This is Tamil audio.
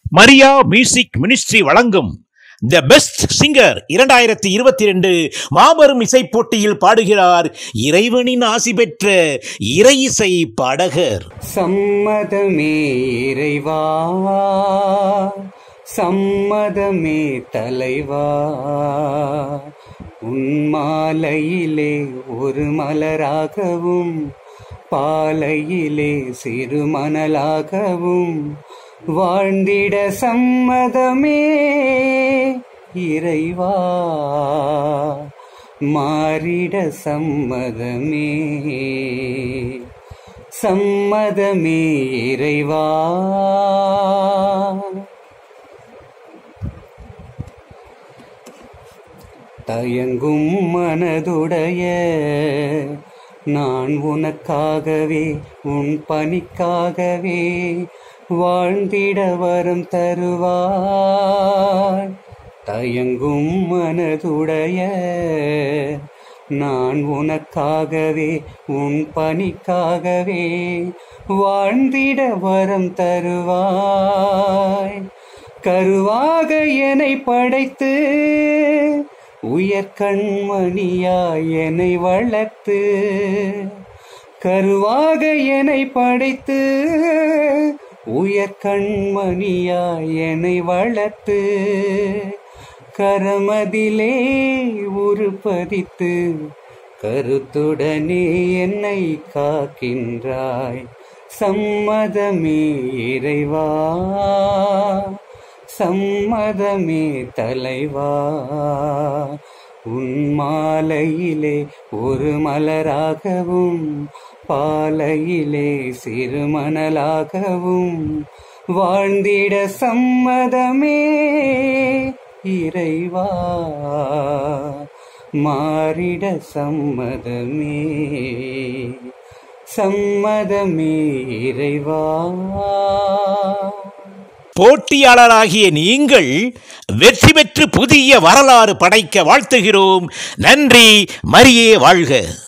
மரியா மியூசிக் மினிஸ்ட்ரி வழங்கும் த பெஸ்ட் சிங்கர் இரண்டாயிரத்தி இருபத்தி ரெண்டு மாபெரும் இசை போட்டியில் பாடுகிறார் இறைவனின் ஆசி பெற்ற இறை இசை பாடகர் சம்மதமே இறைவா சம்மதமே தலைவா உன்மாலையிலே ஒரு மலராகவும் பாலையிலே சிறு மணலாகவும் வாழ்ந்திட சம்மதமே இறைவா மாறிட சம்மதமே சம்மதமே இறைவா தயங்கும் மனதுடைய நான் உனக்காகவே உன் பணிக்காகவே வாழ்ந்திட வரம் தருவாய் தயங்கும் மனதுடைய நான் உனக்காகவே உன் பணிக்காகவே வாழ்ந்திட வரம் தருவாய் கருவாக என்னை படைத்து உயர் கண்மணியாய் என்னை வளர்த்து கருவாக என்னை படைத்து உயர் கண்மணியாய் என்னை வளர்த்து கரமதிலே உருப்பதித்து கருத்துடனே என்னை காக்கின்றாய் சம்மதமே இறைவா சம்மதமே தலைவா உன் மாலையிலே ஒரு மலராகவும் பாலையிலே சிறு மணலாகவும் வாழ்ந்திட சம்மதமே இறைவா மாறிட சம்மதமே சம்மதமே இறைவா போட்டியாளராகிய நீங்கள் வெற்றி பெற்று புதிய வரலாறு படைக்க வாழ்த்துகிறோம் நன்றி மரியே வாழ்க